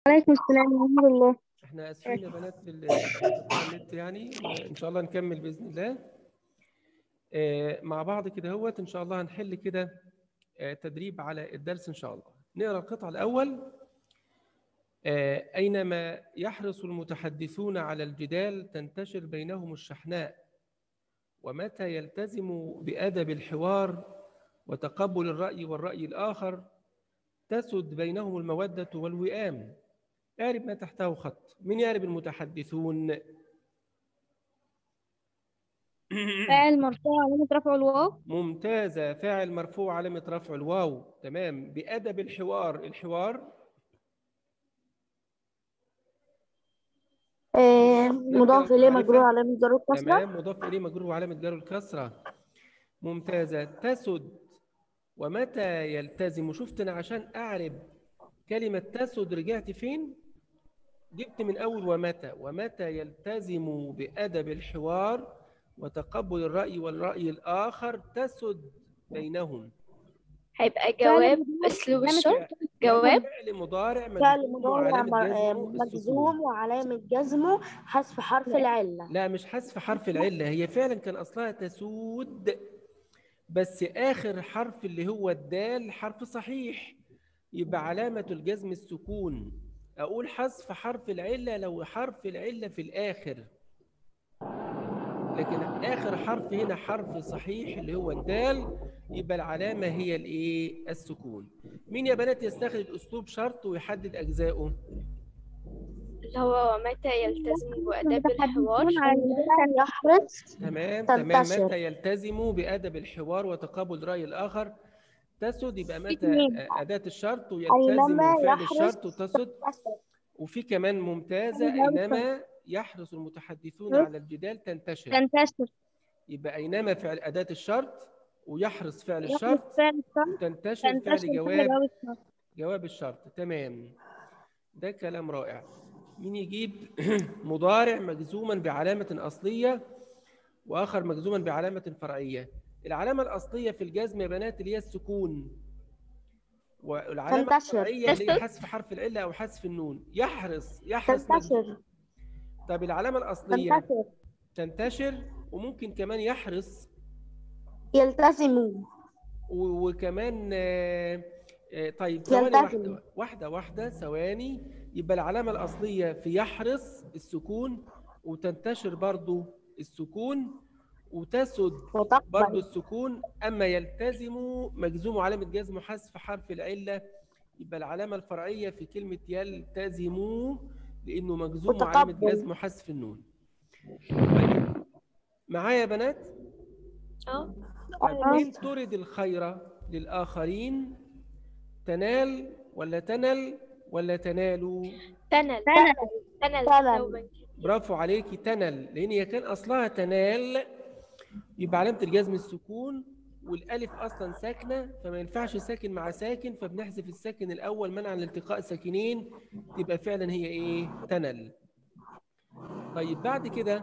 وعليكم السلام ورحمة الله احنا اسفين يا بنات في ال- انقطاع النت يعني ان شاء الله نكمل باذن الله آه، مع بعض كده هوت ان شاء الله هنحل كده آه، تدريب على الدرس ان شاء الله نقرا القطع الاول آه، اينما يحرص المتحدثون على الجدال تنتشر بينهم الشحناء ومتى يلتزم بادب الحوار وتقبل الراي والراي الاخر تسد بينهم الموده والوئام اعرب ما تحته خط من يعرب المتحدثون فاعل مرفوع علامة رفع الواو ممتازة فاعل مرفوع علامة رفع الواو تمام بأدب الحوار الحوار آه، مضاف إليه مجرور علامة جر الكسرة تمام مضاف إليه مجرور وعلامة جر الكسرة ممتازة تسد ومتى يلتزم شفت أنا عشان أعرب كلمة تسد رجعت فين جبت من أول ومتى ومتى يلتزم بأدب الحوار وتقبل الرأي والرأي الآخر تسد بينهم هيبقى جواب أسلوب الشرط جواب فعل مضارع فعل مجزوم مضارع وعلامة م- جزمه آه، السكون. مجزوم وعلامة جزمه حذف حرف العلة لا مش حذف حرف العلة هي فعلا كان أصلها تسود بس آخر حرف اللي هو الدال حرف صحيح يبقى علامة الجزم السكون أقول حذف حرف العلة لو حرف العلة في الآخر لكن آخر حرف هنا حرف صحيح اللي هو الدال يبقى العلامة هي الإيه السكون مين يا بنات يستخرج أسلوب شرط ويحدد أجزائه اللي هو متى يلتزم بآداب الحوار المتحدثون على الجدال يحرص تمام تمام تنتشر. متى يلتزم بأدب الحوار وتقبل رأي الآخر تسد يبقى متى اتنين. أداة الشرط ويلتزم أينما فعل يحرص الشرط وتسد وفي كمان ممتازة أينما أينما يحرص المتحدثون شرط. على الجدال تنتشر تنتشر يبقى أينما فعل أداة الشرط ويحرص فعل يحرص الشرط فعل الشرط وتنتشر فعل تنتشر جواب فعل الشرط جواب الشرط تمام ده كلام رائع مين يجيب مضارع مجزوما بعلامة أصلية وآخر مجزوما بعلامة فرعية العلامة الأصلية في الجزم يا بنات اللي هي السكون والعلامة تنتشر. الفرعية اللي هي تنتشر. حذف حرف العلة أو حذف النون يحرص يحرص مجزوم. تنتشر طب العلامة الأصلية تنتشر تنتشر وممكن كمان يحرص يلتزموا و- وكمان آه، آه، طيب ثواني يلتزم. واحدة واحدة واحدة ثواني يبقى العلامة الأصلية في يحرص السكون وتنتشر برضو السكون وتسد برضو وتقبل السكون أما يلتزم مجزوم علامة جزم حذف حرف العلة يبقى العلامة الفرعية في كلمة يلتزم لأنه مجزوم علامة وتقبل. جزم حذف النون طيب معايا يا بنات؟ اه طيب إن ترد الخير للآخرين تنال ولا تنل ولا تنالوا تنل تنل. تنل تنل. ثوبا برافو عليكي تنل لأن هي كان أصلها تنال يبقى علامة الجزم السكون والألف أصلا ساكنة فما ينفعش ساكن مع ساكن فبنحذف الساكن الأول منعا لالتقاء ساكنين تبقى فعلا هي إيه تنل طيب بعد كده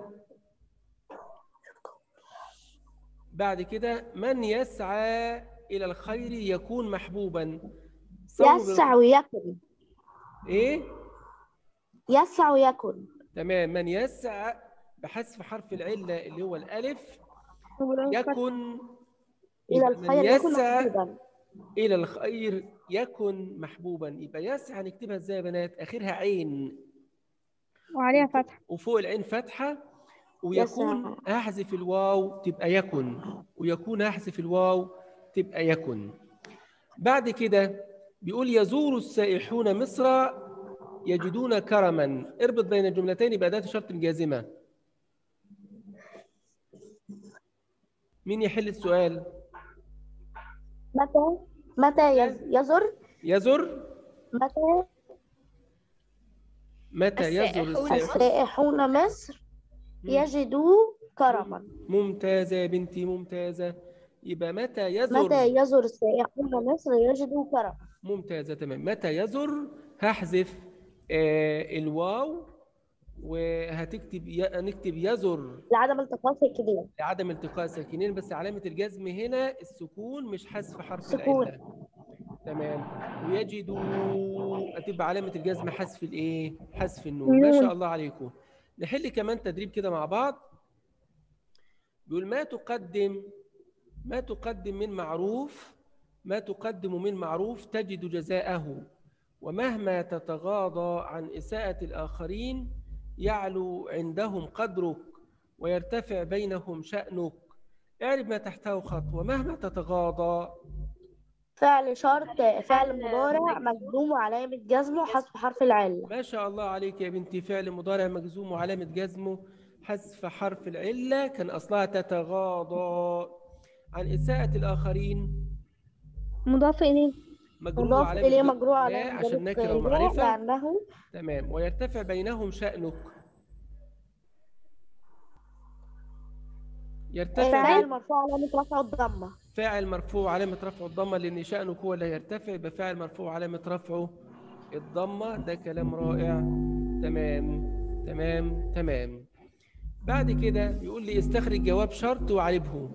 بعد كده من يسعى إلى الخير يكون محبوبا صوب يسع ويكن إيه يسع ويكن تمام من يسعى بحذف حرف العلة اللي هو الألف يكن إلى يبقى من الخير يكن يسعى محبوبا إلى الخير يكن محبوبا يبقى يسعى نكتبها إزاي يا بنات آخرها عين وعليها فتح وفوق العين فتحة ويكون أحذف الواو تبقى يكن ويكون أحذف الواو تبقى يكن بعد كده بيقول يزور السائحون مصر يجدون كرما اربط بين الجملتين بأداة شرط جازمة مين يحل السؤال متى متى يز- يزر يزر متى متى يزر السائحون السائحون السائحون مصر يجدوا كرما ممتازة يا بنتي ممتازة يبقى متى يزر متى يزر السائحون مصر يجدوا كرما ممتازة تمام متى يزر هحذف آه الواو وهتكتب ي... نكتب يزر لعدم التقاء ساكنين لعدم التقاء ساكنين بس علامة الجزم هنا السكون مش حذف حرف سكون. العلة تمام ويجدوا هتبقى علامة الجزم حذف الايه؟ حذف النون ما شاء الله عليكم نحل كمان تدريب كده مع بعض بيقول ما تقدم ما تقدم من معروف ما تقدم من معروف تجد جزاءه ومهما تتغاضى عن إساءة الآخرين يعلو عندهم قدرك ويرتفع بينهم شأنك اعرف ما تحته خط ومهما تتغاضى فعل شرط فعل فعل مضارع مجزوم وعلامة جزمه حذف حرف العلة ما شاء الله عليك يا بنتي فعل مضارع مجزوم وعلامة جزمه حذف حرف العلة كان أصلها تتغاضى عن إساءة الآخرين مضاف إليه مجرور مضاف وعلامة إليه جر- مجرور لا، علامة عشان جر نكرة الجر ومعرفة لأنه تمام ويرتفع بينهم شأنك يرتفع فاعل بين- مرفوع علامة رفع الضمة فاعل مرفوع علامة رفعه الضمة لأن شأنك هو اللي هيرتفع يبقى فاعل مرفوع علامة رفعه الضمة ده كلام رائع تمام تمام تمام بعد كده بيقول لي استخرج جواب شرط وعلبه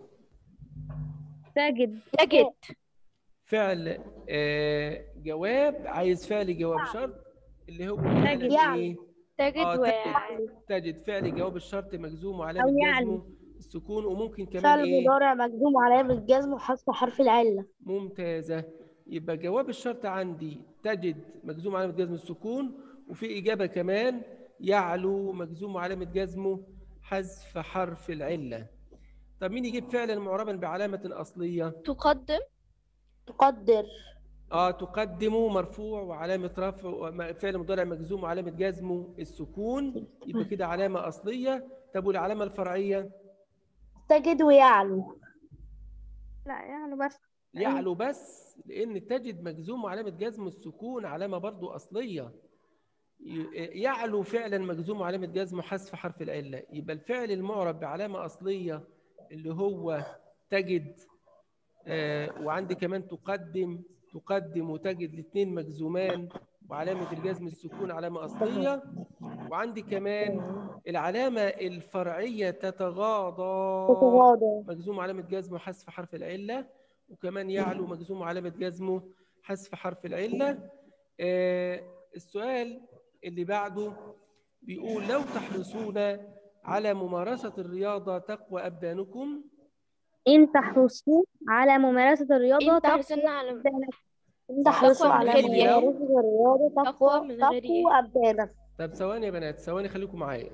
تجد تجد فعل آه جواب عايز فعل جواب شرط اللي هو فعل يعني. ايه تجد آه، و تجد فعل جواب الشرط مجزوم أو وعلامة يعني. جزمه السكون وممكن كمان فعل ايه مضارع مجزوم وعلامة جزمه حذف حرف العلة ممتازة يبقى جواب الشرط عندي تجد مجزوم علامة جزم السكون وفي إجابة كمان يعلو مجزوم علامة جزمه حذف حرف العلة طب مين يجيب فعلا معربا بعلامة أصلية؟ تقدم تقدر اه تقدم مرفوع وعلامة رفع فعل مضارع مجزوم وعلامة جزمه السكون يبقى كده علامة أصلية طب والعلامة الفرعية تجد ويعلو لا يعني بس يعلو بس لان تجد مجزوم وعلامه جزم السكون علامه برضو اصليه ي- يعلو فعلا مجزوم وعلامه جزم حذف حرف العله يبقى الفعل المعرب بعلامه اصليه اللي هو تجد آه وعندي كمان تقدم تقدم وتجد الاثنين مجزومان وعلامه الجزم السكون علامه اصليه وعندي كمان العلامه الفرعيه تتغاضى تتغاضى مجزوم علامة جزمه حذف حرف العلة وكمان يعلو مجزوم علامة جزمه حذف حرف العلة آه السؤال اللي بعده بيقول لو تحرصون على ممارسة الرياضة تقوى أبدانكم إن تحرصوا على ممارسة الرياضة إن تحرصن على أبدانكم. تحرصوا من على غير ياء. ممارسة الرياضة تقوى تقوى من غير تقوى ياء. أبدانك طب ثواني يا بنات ثواني خليكم معايا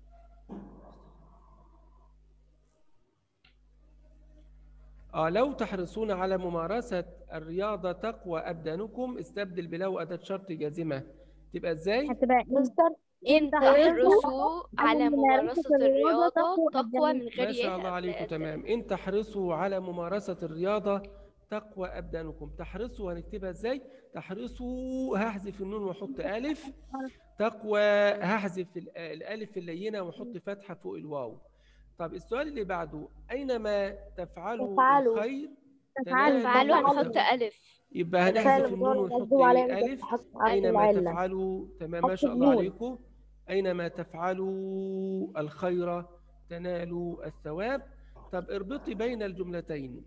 آه لو تحرصون على ممارسة الرياضة تقوى أبدانكم استبدل بلو أداة شرط جازمة تبقى إزاي؟ هتبقى إن مستر إن تحرصوا على ممارسة الرياضة تقوى تقوى من غير ما شاء ياء الله عليكم تمام إن تحرصوا على ممارسة الرياضة تقوى أبدانكم تحرصوا هنكتبها إزاي؟ تحرصوا هحذف النون وأحط ألف تقوى هحذف ال- الألف اللينة وأحط فتحة فوق الواو طب السؤال اللي بعده أينما تفعلوا تفعلوا. الخير تفعلوا. تنالوا فعلوا الخير. هنحط ألف يبقى هنحذف فعل النون مضارع ونحط مجزوم علامة إيه؟ جزم ألف حذف حرف أينما العلة تفعلوا تمام ما حط شاء الله النون. عليكم أينما تفعلوا الخير تنالوا الثواب طب اربطي بين الجملتين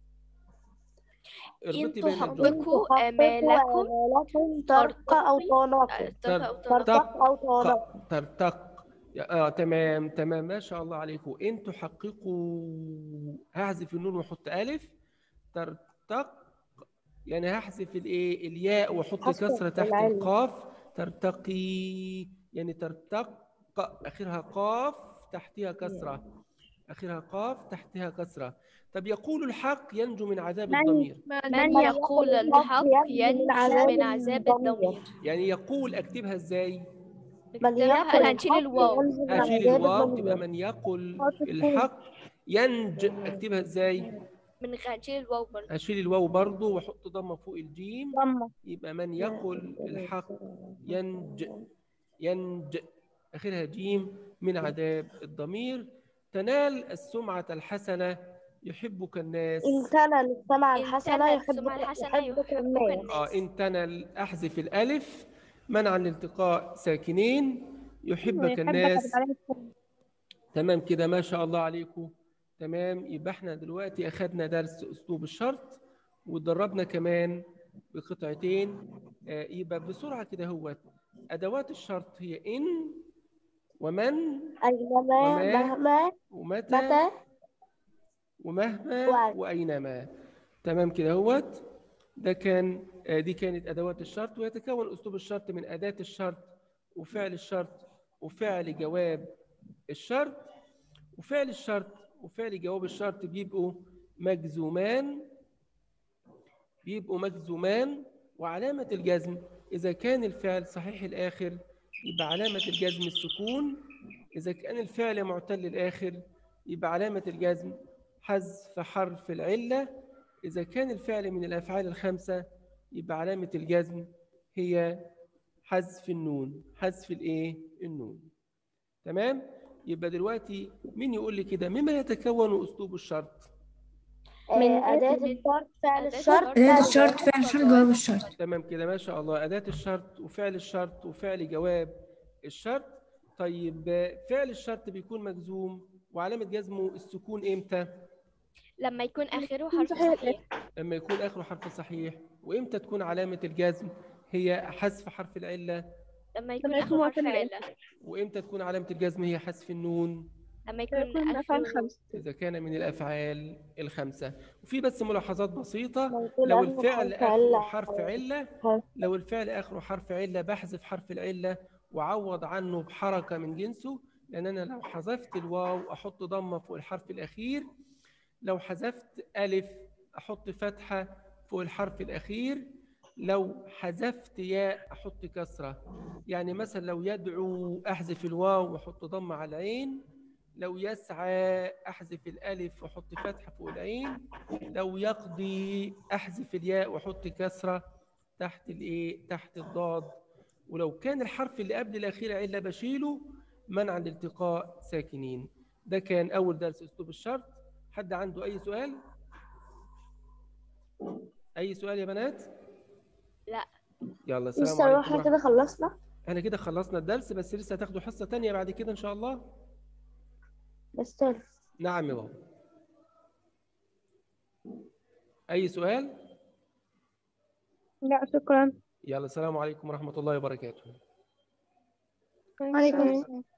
إن اربطي بين الجملتين تحققوا تحققوا آمالكم آمالكم ترق أو طانق ترقى أو تر- ترقى ترتق أو طانق ترتق يا- اه تمام تمام ما شاء الله عليكم ان تحققوا هحذف النون واحط الف ترتق يعني هحذف الايه الياء واحط حذف كسره تحت العلم. القاف ترتقي يعني ترتق اخرها قاف تحتها كسره اخرها قاف تحتها كسره طب يقول الحق ينجو من عذاب من- الضمير من يقول الحق ينجو من عذاب الضمير يعني يقول اكتبها ازاي من نكتبها يقل هنشيل الحق الواو ينجو من هشيل عذاب الواو الضمير. تبقى من يقل حط السين. الحق ينج اكتبها ازاي من غ- هنشيل الواو برضه هشيل الواو برضو واحط ضمه فوق الجيم ضمة يبقى من يقل الحق ينج ينج اخرها جيم من عذاب الضمير تنال السمعة الحسنة يحبك الناس إن كان للسمع إن الحسنة تنل يحبك السمع الحسنة يحبك يحبك الناس الناس. اه ان تنل احذف الالف منعا لالتقاء ساكنين يحبك الناس تمام كده ما شاء الله عليكم تمام يبقى احنا دلوقتي اخدنا درس اسلوب الشرط واتدربنا كمان بقطعتين آه، يبقى بسرعة كده هو أدوات الشرط هي إن ومن أينما وما مهما ومتى متى ومهما وأين. وأينما تمام كده هوت ده كان آه، دي كانت أدوات الشرط ويتكون أسلوب الشرط من أداة الشرط وفعل الشرط وفعل جواب الشرط وفعل الشرط وفعل جواب الشرط بيبقوا مجزومان بيبقوا مجزومان وعلامة الجزم إذا كان الفعل صحيح الآخر يبقى علامة الجزم السكون إذا كان الفعل معتل الآخر يبقى علامة الجزم حذف حرف العلة إذا كان الفعل من الأفعال الخمسة يبقى علامة الجزم هي حذف النون حذف الإيه؟ النون تمام؟ يبقى دلوقتي مين يقول لي كده مما يتكون أسلوب الشرط؟ من أداة من الشرط فعل أداة الشرط أداة الشرط. الشرط فعل الشرط جواب الشرط تمام كده ما شاء الله أداة الشرط وفعل الشرط وفعل جواب الشرط طيب آه، فعل الشرط بيكون مجزوم وعلامة جزمه السكون إمتى؟ لما يكون آخره حرف صحيح لما يكون آخره حرف صحيح وإمتى تكون علامة الجزم هي حذف حرف العلة لما يكون يكون آخره حرف معتل علة وإمتى تكون علامة الجزم هي حذف النون لما يكون يكون الأفعال آخره خمسة إذا كان من الأفعال الخمسة وفي بس ملاحظات بسيطة موجود لو عنه الفعل حرف آخره علة. حرف علة حرف. لو الفعل آخره حرف علة بحذف حرف العلة وعوض عنه بحركة من جنسه لأن أنا لو حذفت الواو أحط ضمة فوق الحرف الأخير لو حذفت ألف أحط فتحة فوق الحرف الأخير لو حذفت ياء أحط كسرة يعني مثلا لو يدعو أحذف الواو وأحط ضمة على العين لو يسعى أحذف الألف وأحط فتحة فوق العين لو يقضي أحذف الياء وأحط كسرة تحت الإيه تحت الضاد ولو كان الحرف اللي قبل الأخير علة بشيله منع الالتقاء ساكنين ده كان أول درس أسلوب الشرط حد عنده أي سؤال؟ أي سؤال يا بنات؟ لا. يلا السلام مستر عليكم احنا ورحمة- كده خلصنا احنا كده خلصنا الدرس بس لسه هتاخدوا حصة تانية بعد كده إن شاء الله مستر نعم يا بابا أي سؤال؟ لا شكرا يلا السلام عليكم ورحمة الله وبركاته عليكم السلام